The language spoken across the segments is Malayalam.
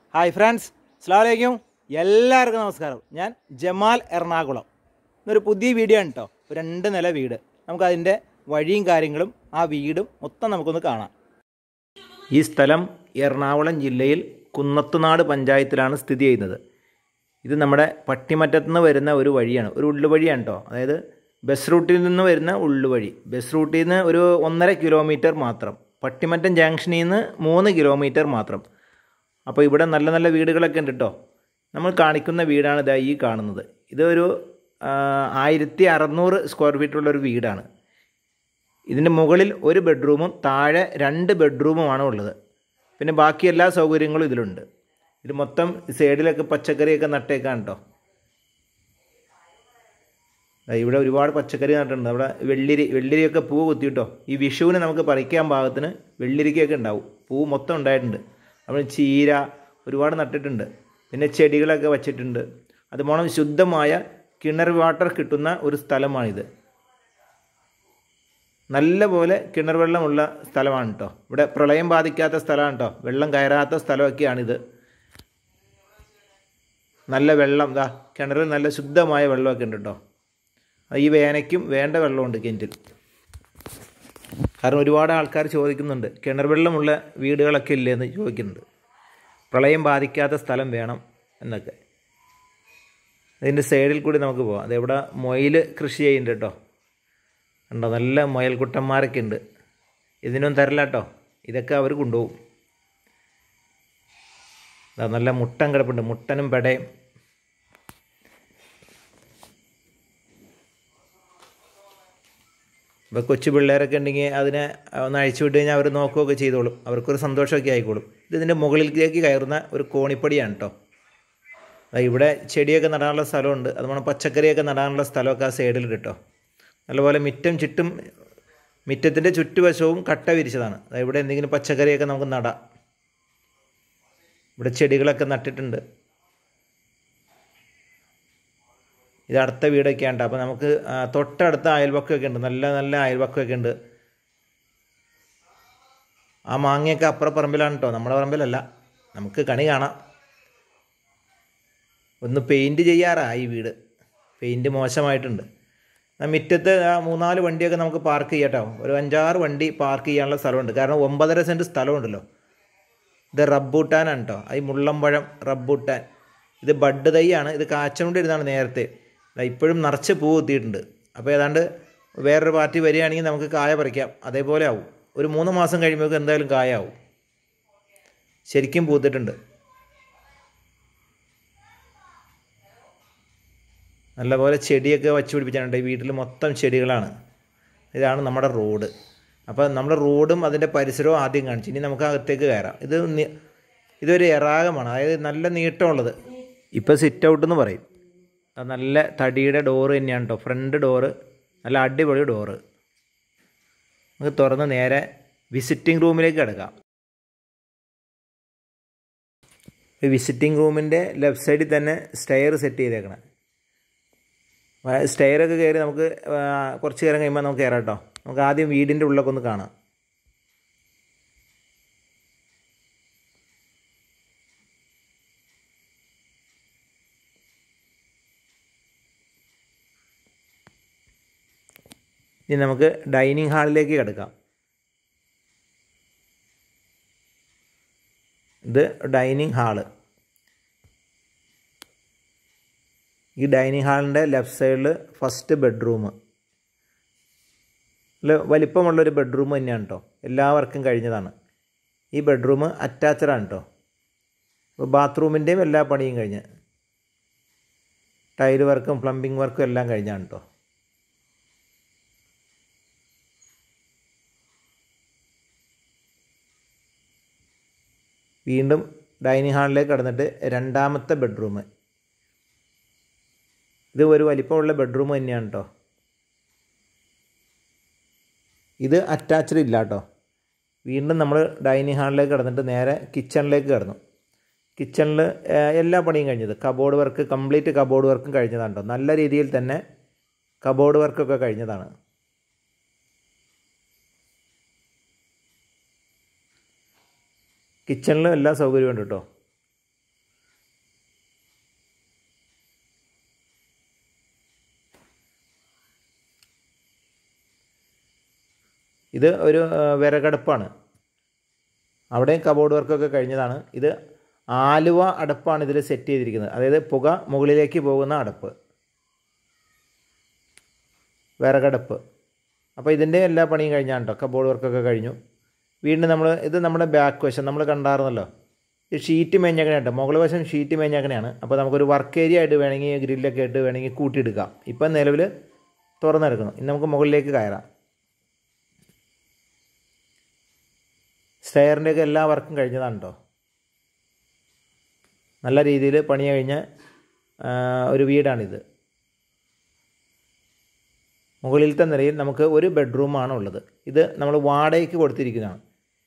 ഹായ് ഫ്രണ്ട്സ് അസ്ലാമലൈക്കും എല്ലാവർക്കും നമസ്കാരം ഞാൻ ജമാൽ എറണാകുളം ഇന്നൊരു പുതിയ വീഡിയോ ആണ് കേട്ടോ ഒരു രണ്ട് നില വീട് നമുക്കതിൻ്റെ വഴിയും കാര്യങ്ങളും ആ വീടും മൊത്തം നമുക്കൊന്ന് കാണാം ഈ സ്ഥലം എറണാകുളം ജില്ലയിൽ കുന്നത്തുനാട് പഞ്ചായത്തിലാണ് സ്ഥിതി ചെയ്യുന്നത് ഇത് നമ്മുടെ പട്ടിമറ്റത്ത് നിന്ന് വരുന്ന ഒരു വഴിയാണ് ഒരു ഉള്ളുവഴിയാണ് കേട്ടോ അതായത് ബസ് റൂട്ടിൽ നിന്ന് വരുന്ന ഉള്ളുവഴി ബസ് റൂട്ടിൽ നിന്ന് ഒരു ഒന്നര കിലോമീറ്റർ മാത്രം പട്ടിമറ്റം ജംഗ്ഷനിൽ നിന്ന് മൂന്ന് കിലോമീറ്റർ മാത്രം അപ്പോൾ ഇവിടെ നല്ല നല്ല വീടുകളൊക്കെ ഉണ്ട് കേട്ടോ നമ്മൾ കാണിക്കുന്ന വീടാണ് ഇതാ ഈ കാണുന്നത് ഇതൊരു ആയിരത്തി അറുന്നൂറ് സ്ക്വയർ ഫീറ്റുള്ള ഒരു വീടാണ് ഇതിൻ്റെ മുകളിൽ ഒരു ബെഡ്റൂമും താഴെ രണ്ട് ബെഡ്റൂമുമാണ് ഉള്ളത് പിന്നെ ബാക്കി എല്ലാ സൗകര്യങ്ങളും ഇതിലുണ്ട് ഇത് മൊത്തം സൈഡിലൊക്കെ പച്ചക്കറിയൊക്കെ നട്ടേക്കാണ് കേട്ടോ ദാ ഇവിടെ ഒരുപാട് പച്ചക്കറി നട്ടിട്ടുണ്ട് അവിടെ വെള്ളിരി വെള്ളിരിയൊക്കെ പൂ കുത്തിയിട്ടോ ഈ വിഷുവിന് നമുക്ക് പറിക്കാൻ പാകത്തിന് വെള്ളിരിക്കയൊക്കെ ഉണ്ടാവും പൂ മൊത്തം ഉണ്ടായിട്ടുണ്ട് നമ്മൾ ചീര ഒരുപാട് നട്ടിട്ടുണ്ട് പിന്നെ ചെടികളൊക്കെ വച്ചിട്ടുണ്ട് അതുപോലെ ശുദ്ധമായ കിണർ വാട്ടർ കിട്ടുന്ന ഒരു സ്ഥലമാണിത് നല്ല പോലെ കിണർ വെള്ളമുള്ള സ്ഥലമാണ് കേട്ടോ ഇവിടെ പ്രളയം ബാധിക്കാത്ത സ്ഥലമാണ് കേട്ടോ വെള്ളം കയറാത്ത സ്ഥലമൊക്കെയാണിത് നല്ല വെള്ളം ദാ കിണറിൽ നല്ല ശുദ്ധമായ വെള്ളമൊക്കെ ഉണ്ട് കേട്ടോ ഈ വേനയ്ക്കും വേണ്ട വെള്ളമുണ്ട് കിണറ്റിൽ കാരണം ഒരുപാട് ആൾക്കാർ ചോദിക്കുന്നുണ്ട് കിണർ വെള്ളമുള്ള വീടുകളൊക്കെ ഇല്ലേ എന്ന് ചോദിക്കുന്നുണ്ട് പ്രളയം ബാധിക്കാത്ത സ്ഥലം വേണം എന്നൊക്കെ അതിൻ്റെ സൈഡിൽ കൂടി നമുക്ക് പോകാം അതെവിടെ മൊയിൽ കൃഷി ചെയ്യുന്നുണ്ട് കേട്ടോ ഉണ്ടോ നല്ല മുയൽക്കുട്ടന്മാരൊക്കെ ഉണ്ട് ഇതിനൊന്നും തരില്ല കേട്ടോ ഇതൊക്കെ അവർ കൊണ്ടുപോകും ദാ നല്ല മുട്ടൻ കിടപ്പുണ്ട് മുട്ടനും പെടയും ഇപ്പോൾ കൊച്ചു പിള്ളേരൊക്കെ ഉണ്ടെങ്കിൽ അതിനെ ഒന്ന് അഴിച്ചു വിട്ട് കഴിഞ്ഞാൽ അവർ നോക്കുകയൊക്കെ ചെയ്തോളും അവർക്കൊരു സന്തോഷമൊക്കെ ആയിക്കോളും ഇത് ഇതിൻ്റെ മുകളിലേക്ക് കയറുന്ന ഒരു കോണിപ്പടിയാണ് കേട്ടോ ഇവിടെ ചെടിയൊക്കെ നടാനുള്ള സ്ഥലമുണ്ട് അതുപോലെ പച്ചക്കറിയൊക്കെ നടാനുള്ള സ്ഥലമൊക്കെ ആ സൈഡിൽ കേട്ടോ നല്ലപോലെ മിറ്റം ചുറ്റും മിറ്റത്തിൻ്റെ ചുറ്റുവശവും കട്ട വിരിച്ചതാണ് അതായത് ഇവിടെ എന്തെങ്കിലും പച്ചക്കറിയൊക്കെ നമുക്ക് നടാം ഇവിടെ ചെടികളൊക്കെ നട്ടിട്ടുണ്ട് ഇത് അടുത്ത വീടൊക്കെ ഉണ്ട് അപ്പോൾ നമുക്ക് തൊട്ടടുത്ത അയൽവക്കമൊക്കെ ഉണ്ട് നല്ല നല്ല അയൽവക്കമൊക്കെ ഉണ്ട് ആ മാങ്ങയൊക്കെ അപ്പുറം പറമ്പിലാണ് കേട്ടോ നമ്മുടെ പറമ്പിലല്ല നമുക്ക് കണി കാണാം ഒന്ന് പെയിൻറ്റ് ചെയ്യാറായി വീട് പെയിൻറ്റ് മോശമായിട്ടുണ്ട് മുറ്റത്ത് ആ മൂന്നാല് വണ്ടിയൊക്കെ നമുക്ക് പാർക്ക് ചെയ്യാം കേട്ടോ ഒരു അഞ്ചാറ് വണ്ടി പാർക്ക് ചെയ്യാനുള്ള സ്ഥലമുണ്ട് കാരണം ഒമ്പതര സെൻറ്റ് സ്ഥലമുണ്ടല്ലോ ഇത് റബ്ബൂട്ടാനാണ് കേട്ടോ ഈ മുള്ളമ്പഴം റബ്ബൂട്ടാൻ ഇത് ബഡ് തൈയാണ് ഇത് കാച്ചനുകൊണ്ടിരുന്നാണ് നേരത്തെ ഇപ്പോഴും നിറച്ച് പൂ കുത്തിയിട്ടുണ്ട് അപ്പോൾ ഏതാണ്ട് വേറൊരു പാർട്ടി വരികയാണെങ്കിൽ നമുക്ക് കായ പറിക്കാം അതേപോലെ ആവും ഒരു മൂന്ന് മാസം കഴിയുമ്പോൾ എന്തായാലും കായ ആവും ശരിക്കും പൂത്തിട്ടുണ്ട് നല്ലപോലെ ചെടിയൊക്കെ വച്ച് പിടിപ്പിച്ചിട്ടുണ്ട് ഈ വീട്ടിൽ മൊത്തം ചെടികളാണ് ഇതാണ് നമ്മുടെ റോഡ് അപ്പോൾ നമ്മുടെ റോഡും അതിൻ്റെ പരിസരവും ആദ്യം കാണിച്ചു ഇനി നമുക്ക് അകത്തേക്ക് കയറാം ഇത് ഇതൊരു എറാകമാണ് അതായത് നല്ല നീട്ടമുള്ളത് ഇപ്പോൾ സിറ്റ് ഔട്ട് എന്ന് പറയും അത് നല്ല തടിയുടെ ഡോറ് തന്നെയാണ് കേട്ടോ ഫ്രണ്ട് ഡോറ് നല്ല അടിപൊളി ഡോറ് നമുക്ക് തുറന്ന് നേരെ വിസിറ്റിംഗ് റൂമിലേക്ക് കിടക്കാം വിസിറ്റിംഗ് റൂമിൻ്റെ ലെഫ്റ്റ് സൈഡിൽ തന്നെ സ്റ്റെയർ സെറ്റ് ചെയ്തേക്കണം സ്റ്റെയറൊക്കെ കയറി നമുക്ക് കുറച്ച് നേരം കഴിയുമ്പോൾ നമുക്ക് കയറാം കേട്ടോ നമുക്ക് ആദ്യം വീടിൻ്റെ ഉള്ളൊക്കെ ഒന്ന് കാണാം ഇനി നമുക്ക് ഡൈനിങ് ഹാളിലേക്ക് കിടക്കാം ഇത് ഡൈനിങ് ഹാള് ഈ ഡൈനിങ് ഹാളിൻ്റെ ലെഫ്റ്റ് സൈഡിൽ ഫസ്റ്റ് ബെഡ്റൂം നല്ല വലിപ്പമുള്ളൊരു ബെഡ്റൂം തന്നെയാണ് കേട്ടോ എല്ലാ വർക്കും കഴിഞ്ഞതാണ് ഈ ബെഡ്റൂം അറ്റാച്ചഡാണ് കേട്ടോ അപ്പോൾ ബാത്റൂമിൻ്റെയും എല്ലാ പണിയും കഴിഞ്ഞ് ടൈൽ വർക്കും പ്ലംബിംഗ് വർക്കും എല്ലാം കഴിഞ്ഞാണ് കേട്ടോ വീണ്ടും ഡൈനിങ് ഹാളിലേക്ക് കടന്നിട്ട് രണ്ടാമത്തെ ബെഡ്റൂം ഇത് ഒരു വലിപ്പമുള്ള ബെഡ്റൂം തന്നെയാണ് കേട്ടോ ഇത് അറ്റാച്ച്ഡ് ഇല്ല കേട്ടോ വീണ്ടും നമ്മൾ ഡൈനിങ് ഹാളിലേക്ക് കടന്നിട്ട് നേരെ കിച്ചണിലേക്ക് കടന്നു കിച്ചണിൽ എല്ലാ പണിയും കഴിഞ്ഞത് കബോർഡ് വർക്ക് കംപ്ലീറ്റ് കബോർഡ് വർക്കും കഴിഞ്ഞതാണ് കേട്ടോ നല്ല രീതിയിൽ തന്നെ കബോർഡ് വർക്കൊക്കെ കഴിഞ്ഞതാണ് കിച്ചണിലും എല്ലാ സൗകര്യവും ഉണ്ട് കേട്ടോ ഇത് ഒരു ആ, വിറകടുപ്പാണ് അവിടെ കബോർഡ് വർക്കൊക്കെ കഴിഞ്ഞതാണ് ഇത് ആലുവ അടുപ്പാണ് ഇതിൽ സെറ്റ് ചെയ്തിരിക്കുന്നത് അതായത് പുക മുകളിലേക്ക് പോകുന്ന അടുപ്പ് വിറകടുപ്പ് അപ്പോൾ ഇതിൻ്റെ എല്ലാ പണിയും കഴിഞ്ഞാണ് കേട്ടോ കബോർഡ് വർക്കൊക്കെ കഴിഞ്ഞു വീണ്ടും നമ്മൾ ഇത് നമ്മുടെ ബാക്ക് വശം നമ്മൾ കണ്ടായിരുന്നല്ലോ ഈ ഷീറ്റ് മേഞ്ഞക്കണ കേട്ടോ മുകൾ വശം ഷീറ്റ് മേഞ്ഞക്കണയാണ് അപ്പോൾ നമുക്കൊരു വർക്ക് ഏരിയ ആയിട്ട് വേണമെങ്കിൽ ഗ്രില്ലൊക്കെ ആയിട്ട് വേണമെങ്കിൽ കൂട്ടിയെടുക്കാം ഇപ്പം നിലവിൽ തുറന്നെടുക്കണം ഇനി നമുക്ക് മുകളിലേക്ക് കയറാം സ്റ്റെയറിൻ്റെയൊക്കെ എല്ലാ വർക്കും കഴിഞ്ഞതാണ് കേട്ടോ നല്ല രീതിയിൽ പണി കഴിഞ്ഞ ആ, ഒരു വീടാണിത് മുകളിലത്തെ നിലയിൽ നമുക്ക് ഒരു ബെഡ്റൂമാണ് ഉള്ളത് ഇത് നമ്മൾ വാടകയ്ക്ക് കൊടുത്തിരിക്കുന്നതാണ്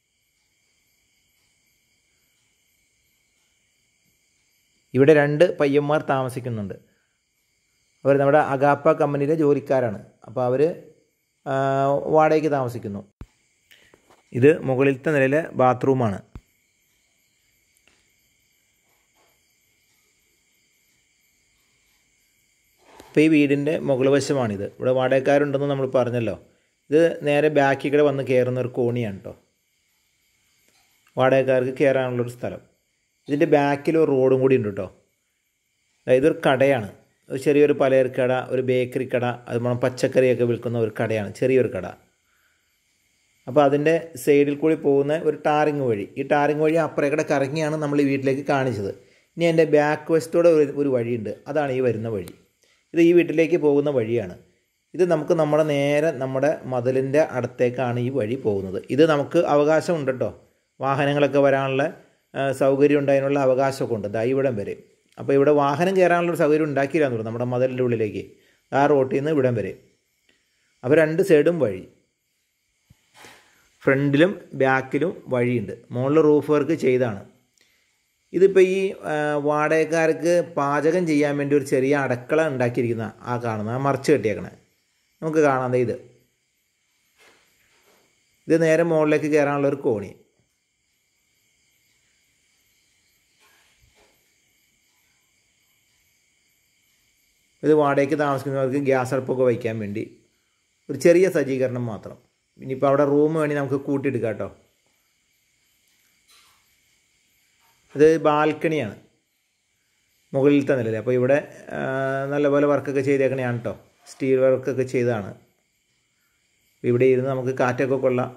ഇവിടെ രണ്ട് പയ്യന്മാർ താമസിക്കുന്നുണ്ട് അവർ നമ്മുടെ അഗാപ്പ കമ്പനിയിലെ ജോലിക്കാരാണ് അപ്പോൾ അവർ വാടകയ്ക്ക് താമസിക്കുന്നു ഇത് മുകളിലത്തെ നിലയിലെ ബാത്റൂമാണ് ഇപ്പോൾ ഈ വീടിൻ്റെ മുകൾ വശമാണിത് ഇവിടെ വാടകക്കാരുണ്ടെന്ന് നമ്മൾ പറഞ്ഞല്ലോ ഇത് നേരെ ബാക്കിൽ കൂടെ വന്ന് കയറുന്ന ഒരു കോണിയാണ് കേട്ടോ വാടകക്കാർക്ക് കയറാനുള്ളൊരു സ്ഥലം ഇതിൻ്റെ ബാക്കിൽ ഒരു റോഡും കൂടി ഉണ്ട് കേട്ടോ അതായത് ഒരു കടയാണ് ഒരു ചെറിയൊരു പലചരക്കട ഒരു ബേക്കറി കട അതുപോലെ പച്ചക്കറിയൊക്കെ വിൽക്കുന്ന ഒരു കടയാണ് ചെറിയൊരു കട അപ്പോൾ അതിൻ്റെ സൈഡിൽ കൂടി പോകുന്ന ഒരു ടാറിങ് വഴി ഈ ടാറിങ് വഴി അപ്പുറേക്കടെ കറങ്ങിയാണ് നമ്മൾ ഈ വീട്ടിലേക്ക് കാണിച്ചത് ഇനി എൻ്റെ ബാക്ക് വശത്തോടെ ഒരു ഒരു വഴിയുണ്ട് അതാണ് ഈ വരുന്ന വഴി ഇത് ഈ വീട്ടിലേക്ക് പോകുന്ന വഴിയാണ് ഇത് നമുക്ക് നമ്മുടെ നേരെ നമ്മുടെ മതിലിൻ്റെ അടുത്തേക്കാണ് ഈ വഴി പോകുന്നത് ഇത് നമുക്ക് അവകാശമുണ്ട് കേട്ടോ വാഹനങ്ങളൊക്കെ വരാനുള്ള ആ, സൗകര്യം ഉണ്ടായതിനുള്ള അവകാശമൊക്കെ ഉണ്ട് ദാ ഇവിടം വരെ അപ്പോൾ ഇവിടെ വാഹനം കയറാനുള്ള ഒരു സൗകര്യം ഉണ്ടാക്കിയില്ലാന്ന് തോന്നുന്നു നമ്മുടെ മതിലിൻ്റെ ഉള്ളിലേക്ക് ആ റോട്ടിൽ നിന്ന് ഇവിടം വരെ അപ്പോൾ രണ്ട് സൈഡും വഴി ഫ്രണ്ടിലും ബാക്കിലും വഴിയുണ്ട് മുകളിൽ റൂഫ് വർക്ക് ചെയ്താണ് ഇതിപ്പോൾ ഈ ആ, വാടകക്കാർക്ക് പാചകം ചെയ്യാൻ വേണ്ടി ഒരു ചെറിയ അടുക്കള ഉണ്ടാക്കിയിരിക്കുന്ന ആ കാണുന്ന ആ മറച്ച് കെട്ടിയേക്കണേ നമുക്ക് കാണാം ദേ ഇത് ഇത് നേരെ മുകളിലേക്ക് കയറാനുള്ള ഒരു കോണി ഇത് വാടകയ്ക്ക് താമസിക്കുന്നവർക്ക് ഗ്യാസ് അടുപ്പൊക്കെ വയ്ക്കാൻ വേണ്ടി ഒരു ചെറിയ സജ്ജീകരണം മാത്രം ഇനിയിപ്പോൾ അവിടെ റൂം വേണമെങ്കിൽ നമുക്ക് കൂട്ടിയെടുക്കാം കേട്ടോ ഇത് ബാൽക്കണിയാണ് മുകളിലത്തെ നിലയിൽ അപ്പോൾ ഇവിടെ ആ, നല്ലപോലെ വർക്കൊക്കെ ചെയ്തേക്കണെയാണ് കേട്ടോ സ്റ്റീൽ വർക്കൊക്കെ ചെയ്തതാണ് അപ്പോൾ ഇവിടെ ഇരുന്ന് നമുക്ക് കാറ്റൊക്കെ കൊള്ളാം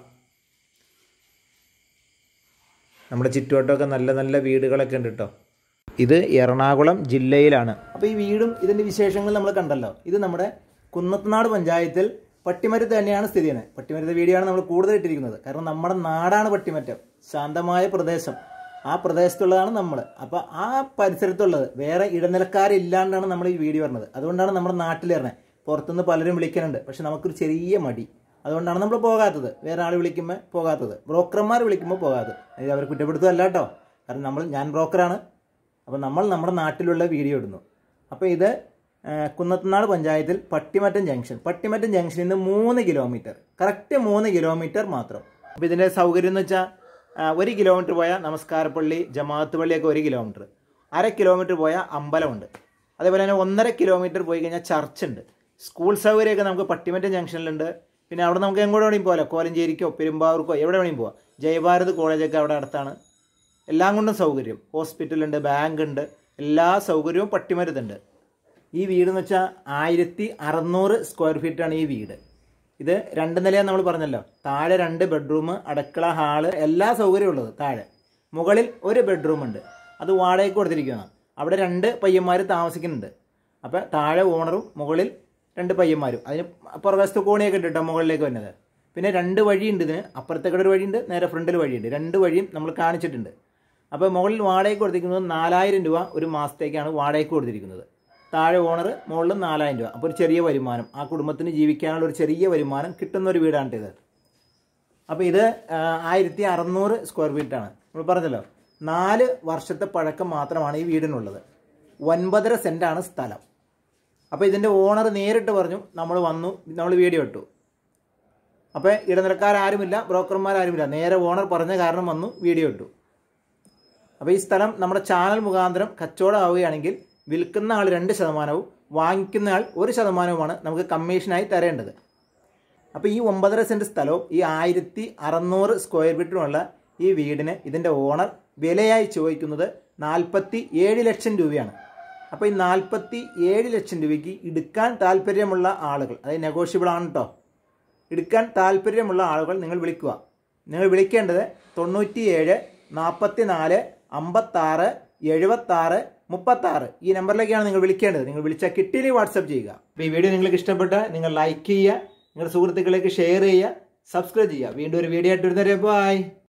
നമ്മുടെ ചുറ്റുവട്ടമൊക്കെ നല്ല നല്ല വീടുകളൊക്കെ ഉണ്ട് കേട്ടോ ഇത് എറണാകുളം ജില്ലയിലാണ് അപ്പോൾ ഈ വീടും ഇതിൻ്റെ വിശേഷങ്ങൾ നമ്മൾ കണ്ടല്ലോ ഇത് നമ്മുടെ കുന്നത്തനാട് പഞ്ചായത്തിൽ പട്ടിമരത്ത് തന്നെയാണ് സ്ഥിതി ചെയ്യുന്നത് പട്ടിമരത്തെ വീഡിയോ ആണ് നമ്മൾ കൂടുതൽ ഇട്ടിരിക്കുന്നത് കാരണം നമ്മുടെ നാടാണ് പട്ടിമറ്റം ശാന്തമായ പ്രദേശം ആ പ്രദേശത്തുള്ളതാണ് നമ്മൾ അപ്പോൾ ആ പരിസരത്തുള്ളത് വേറെ ഇടനിലക്കാരില്ലാണ്ടാണ് നമ്മൾ ഈ വീഡിയോ പറഞ്ഞത് അതുകൊണ്ടാണ് നമ്മുടെ നാട്ടിൽ വരുന്നത് പുറത്തുനിന്ന് പലരും വിളിക്കുന്നുണ്ട് പക്ഷെ നമുക്കൊരു ചെറിയ മടി അതുകൊണ്ടാണ് നമ്മൾ പോകാത്തത് വേറെ ആൾ വിളിക്കുമ്പോൾ പോകാത്തത് ബ്രോക്കർമാർ വിളിക്കുമ്പോൾ പോകാത്തത് ഇത് അവർ കുറ്റപ്പെടുത്തുകയല്ല കേട്ടോ കാരണം നമ്മൾ ഞാൻ ബ്രോക്കറാണ് അപ്പോൾ നമ്മൾ നമ്മുടെ നാട്ടിലുള്ള വീഡിയോ ഇടുന്നു അപ്പോൾ ഇത് ആ, കുന്നത്തനാട് പഞ്ചായത്തിൽ പട്ടിമറ്റം ജംഗ്ഷൻ പട്ടിമറ്റം ജംഗ്ഷനിൽ നിന്ന് മൂന്ന് കിലോമീറ്റർ കറക്റ്റ് മൂന്ന് കിലോമീറ്റർ മാത്രം അപ്പോൾ ഇതിൻ്റെ സൗകര്യം എന്ന് വെച്ചാൽ ആ, ഒരു കിലോമീറ്റർ പോയാൽ നമസ്കാരപ്പള്ളി ജമാഅത്ത് പള്ളിയൊക്കെ ഒരു കിലോമീറ്റർ അര കിലോമീറ്റർ പോയാൽ അമ്പലമുണ്ട് അതേപോലെ തന്നെ ഒന്നര കിലോമീറ്റർ പോയി കഴിഞ്ഞാൽ ചർച്ച് ഉണ്ട് സ്കൂൾ സൗകര്യമൊക്കെ നമുക്ക് പട്ടിമറ്റം ജംഗ്ഷനിലുണ്ട് പിന്നെ അവിടെ നമുക്ക് എങ്ങോട്ട് വേണമെങ്കിൽ പോകാം കോലഞ്ചേരിക്കോ പെരുമ്പാവൂർക്കോ എവിടെ വേണമെങ്കിൽ പോവാം ജയഭാരത് കോളേജൊക്കെ അവിടെ അടുത്താണ് എല്ലാം കൊണ്ടും സൗകര്യം ഹോസ്പിറ്റലുണ്ട് ബാങ്ക് ഉണ്ട് എല്ലാ സൗകര്യവും പട്ടിമരുത്തുണ്ട് ഈ വീട് എന്ന് വെച്ചാൽ ആയിരത്തി അറുന്നൂറ് സ്ക്വയർ ഫീറ്റാണ് ഈ വീട് ഇത് രണ്ട് നിലയാണ് നമ്മൾ പറഞ്ഞല്ലോ താഴെ രണ്ട് ബെഡ്റൂം അടുക്കള ഹാള് എല്ലാ സൗകര്യവും ഉള്ളത് താഴെ മുകളിൽ ഒരു ബെഡ്റൂം ഉണ്ട് അത് വാടകയ്ക്ക് കൊടുത്തിരിക്കുകയാണ് അവിടെ രണ്ട് പയ്യന്മാർ താമസിക്കുന്നുണ്ട് അപ്പോൾ താഴെ ഓണറും മുകളിൽ രണ്ട് പയ്യന്മാരും അതിന് പുറവശത്ത് കോണിയൊക്കെ ഉണ്ട് കേട്ടോ മുകളിലേക്ക് വന്നത് പിന്നെ രണ്ട് വഴിയുണ്ട് ഇതിന് അപ്പുറത്തേക്കൂടെ ഒരു വഴിയുണ്ട് നേരെ ഫ്രണ്ടിൽ വഴിയുണ്ട് രണ്ട് വഴിയും നമ്മൾ കാണിച്ചിട്ടുണ്ട് അപ്പോൾ മുകളിൽ വാടകയ്ക്ക് കൊടുത്തിരിക്കുന്നത് നാലായിരം രൂപ ഒരു മാസത്തേക്കാണ് വാടകയ്ക്ക് കൊടുത്തിരിക്കുന്നത് താഴെ ഓണർ മുകളിൽ നാലായിരം രൂപ അപ്പോൾ ഒരു ചെറിയ വരുമാനം ആ കുടുംബത്തിന് ജീവിക്കാനുള്ള ഒരു ചെറിയ വരുമാനം കിട്ടുന്ന ഒരു വീടാണ് ഇത് അപ്പോൾ ഇത് ആയിരത്തി അറുന്നൂറ് സ്ക്വയർ ഫീറ്റാണ് നമ്മൾ പറഞ്ഞല്ലോ നാല് വർഷത്തെ പഴക്കം മാത്രമാണ് ഈ വീടിനുള്ളത് ഒൻപതര സെൻറ്റാണ് സ്ഥലം അപ്പോൾ ഇതിൻ്റെ ഓണർ നേരിട്ട് പറഞ്ഞു നമ്മൾ വന്നു നമ്മൾ വീഡിയോ ഇട്ടു അപ്പോൾ ഇടനിലക്കാരാരുമില്ല ബ്രോക്കർമാരാരുമില്ല നേരെ ഓണർ പറഞ്ഞ കാരണം വന്നു വീഡിയോ ഇട്ടു അപ്പോൾ ഈ സ്ഥലം നമ്മുടെ ചാനൽ മുഖാന്തരം കച്ചവടം ആവുകയാണെങ്കിൽ വിൽക്കുന്ന ആൾ രണ്ട് ശതമാനവും വാങ്ങിക്കുന്ന ആൾ ഒരു ശതമാനവുമാണ് നമുക്ക് കമ്മീഷനായി തരേണ്ടത് അപ്പോൾ ഈ ഒമ്പതര സെൻറ്റ് സ്ഥലവും ഈ ആയിരത്തി അറുന്നൂറ് സ്ക്വയർ ഫീറ്റിനുമുള്ള ഈ വീടിന് ഇതിൻ്റെ ഓണർ വിലയായി ചോദിക്കുന്നത് നാൽപ്പത്തി ഏഴ് ലക്ഷം രൂപയാണ് അപ്പോൾ ഈ നാൽപ്പത്തി ഏഴ് ലക്ഷം രൂപയ്ക്ക് എടുക്കാൻ താല്പര്യമുള്ള ആളുകൾ അതായത് നെഗോഷ്യബിൾ ആണ് കേട്ടോ എടുക്കാൻ താല്പര്യമുള്ള ആളുകൾ നിങ്ങൾ വിളിക്കുക നിങ്ങൾ വിളിക്കേണ്ടത് തൊണ്ണൂറ്റി ഏഴ് നാൽപ്പത്തി നാല് അമ്പത്താറ് എഴുപത്താറ് മുപ്പത്താറ് ഈ നമ്പറിലേക്കാണ് നിങ്ങൾ വിളിക്കേണ്ടത് നിങ്ങൾ വിളിച്ചാൽ കിട്ടിയില്ലെങ്കിൽ വാട്സപ്പ് ചെയ്യുക അപ്പോൾ ഈ വീഡിയോ നിങ്ങൾക്ക് ഇഷ്ടപ്പെട്ട നിങ്ങൾ ലൈക്ക് ചെയ്യുക നിങ്ങളുടെ സുഹൃത്തുക്കളിലേക്ക് ഷെയർ ചെയ്യുക സബ്സ്ക്രൈബ് ചെയ്യുക വീണ്ടും ഒരു വീഡിയോ ആയിട്ട് വരുന്നവരെ ബൈ